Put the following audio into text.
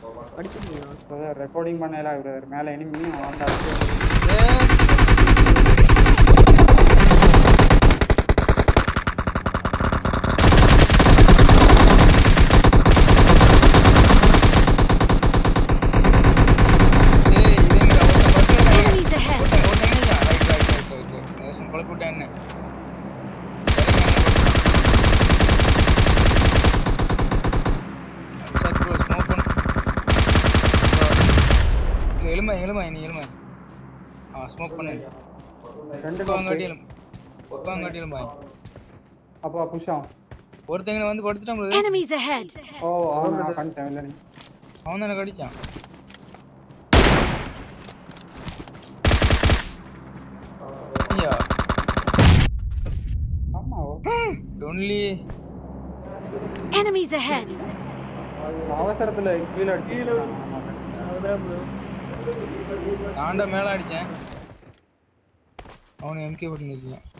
அடிச்சிருக்கீங்களா brother recording பண்ணல brother மேல enemy வந்தா Enemies ahead. எலுமை எலுமை நீ எலுமை ஆ ஸ்மோக் பண்ணு ரெண்டு உப்பாங்காட்டி எலும்பு உப்பாங்காட்டி எலும்பா அப்பா புஷா ஒருத்தங்க வந்து படுத்துட்டான் brother. Enemies ahead. ஓ அவன் நான் பண்ணிட்டேன் இல்ல நீ அவன் தானே கடிச்சான் ஐயா ஆமா ஒன்லி Enemies ahead. அவசரத்துல கீழே கீழே அதான் bro. நான்டா மேல அடிச்சேன் அவனு எம்கே போட்டு நிற்கிறான்